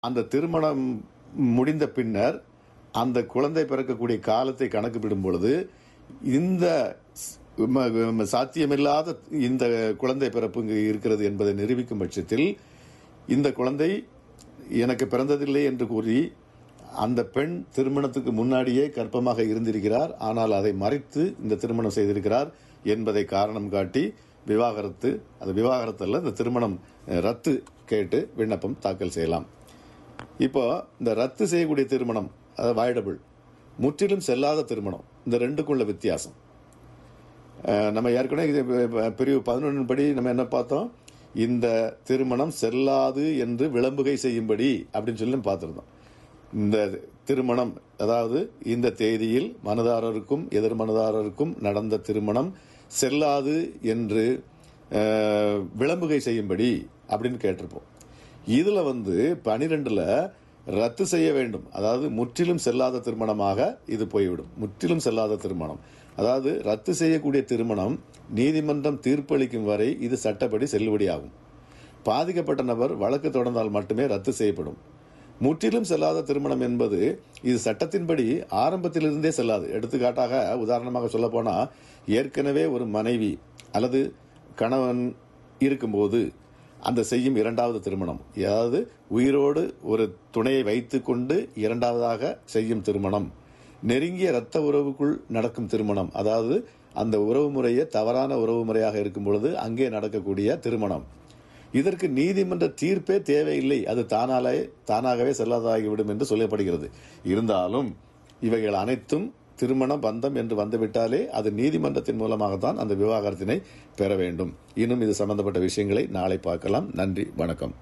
அந்த திருமணம் முடிந்த பின்னர் அந்த குழந்தை பிறக்கக்கூடிய காலத்தை கணக்கிடும் பொழுது இந்த ஸ்- ம- ம- சாத்தியமில்லாத இந்த குழந்தை பிறப்பு இங்கு இருக்கிறது என்பதை நிரூபிக்கும் பட்சத்தில் இந்த குழந்தை எனக்கு பிறந்ததில்லை என்று கூறி அந்த பெண் திருமணத்துக்கு முன்னாடியே கர்ப்பமாக இருந்திருக்கிறார் ஆனால் அதை மறைத்து இந்த திருமணம் செய்திருக்கிறார் என்பதை காரணம் காட்டி விவாகரத்து அது விவாகரத்து அல்ல இந்த திருமணம் அஹ், ரத்து கேட்டு விண்ணப்பம் தாக்கல் செய்யலாம் இப்போ இந்த ரத்து செய்யக்கூடிய திருமணம் அதாவது வாய்டபிள் முற்றிலும் செல்லாத திருமணம் இந்த ரெண்டுக்குள்ள வித்தியாசம் அஹ், நம்ம ஏற்கனவே இது ப- பிரிவு பதினொன்று படி நம்ம என்ன பார்த்தோம் இந்த திருமணம் செல்லாது என்று விளம்புகை செய்யும்படி அப்படின்னு சொல்லி நம்ம பார்த்திருந்தோம் இந்த திருமணம் அதாவது இந்த தேதியில் மனுதாரருக்கும் எதிர் மனுதாரருக்கும் நடந்த திருமணம் செல்லாது என்று அஹ், விளம்புகை செய்யும்படி அப்படின்னு கேட்டிருப்போம் இதுல வந்து பனிரெண்டுல ரத்து செய்ய வேண்டும் அதாவது முற்றிலும் செல்லாத திருமணமாக இது போய்விடும் முற்றிலும் செல்லாத திருமணம் அதாவது ரத்து செய்யக்கூடிய திருமணம் நீதிமன்றம் தீர்ப்பளிக்கும் வரை இது சட்டப்படி செல்லுபடியாகும் பாதிக்கப்பட்ட நபர் வழக்கு தொடர்ந்தால் மட்டுமே ரத்து செய்யப்படும் முற்றிலும் செல்லாத திருமணம் என்பது இது சட்டத்தின்படி ஆரம்பத்திலிருந்தே செல்லாது எடுத்துக்காட்டாக உதாரணமாக சொல்ல போனா ஏற்கனவே ஒரு மனைவி அல்லது கணவன் இருக்கும்போது அந்த செய்யும் இரண்டாவது திருமணம் அதாவது உயிரோடு ஒரு துணையை வைத்துக்கொண்டு இரண்டாவதாக செய்யும் திருமணம் நெருங்கிய இரத்த உறவுக்குள் நடக்கும் திருமணம் அதாவது அந்த உறவு முறையே தவறான உறவு முறையாக இருக்கும் பொழுது அங்கே நடக்கக்கூடிய திருமணம் இதற்கு நீதிமன்ற தீர்ப்பே தேவையில்லை அது தானாலே தானாகவே செல்லாதாகிவிடும் என்று சொல்லப்படுகிறது இருந்தாலும் இவைகள் அனைத்தும் திருமண பந்தம் என்று வந்துவிட்டாலே அது நீதிமன்றத்தின் மூலமாகத்தான் அந்த விவாகரத்தினை பெற வேண்டும் இன்னும் இது சம்பந்தப்பட்ட விஷயங்களை நாளை பார்க்கலாம் நன்றி வணக்கம்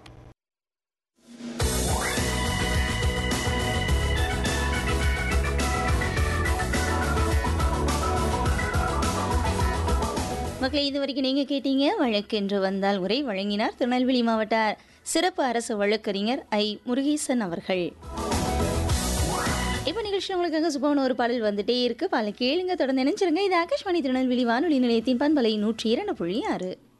மக்களை இது வரைக்கும் நீங்க கேட்டீங்க வழக்கென்று வந்தால் உரை வழங்கினார் திருநெல்வேலி மாவட்ட சிறப்பு அரசு வழக்கறிஞர் ஐ முருகேசன் அவர்கள் இப்போ நிகழ்ச்சி உங்களுக்காக சுபமான ஒரு பாடல் வந்துட்டே இருக்கு பாடலை கேளுங்க தொடர்ந்து நினைச்சிருங்க இது ஆகாஷ்வாணி திருநெல்வேலி வானொலி நிலையத்தின் பண்பலை நூற்றி இரண்டு புள்ளி ஆறு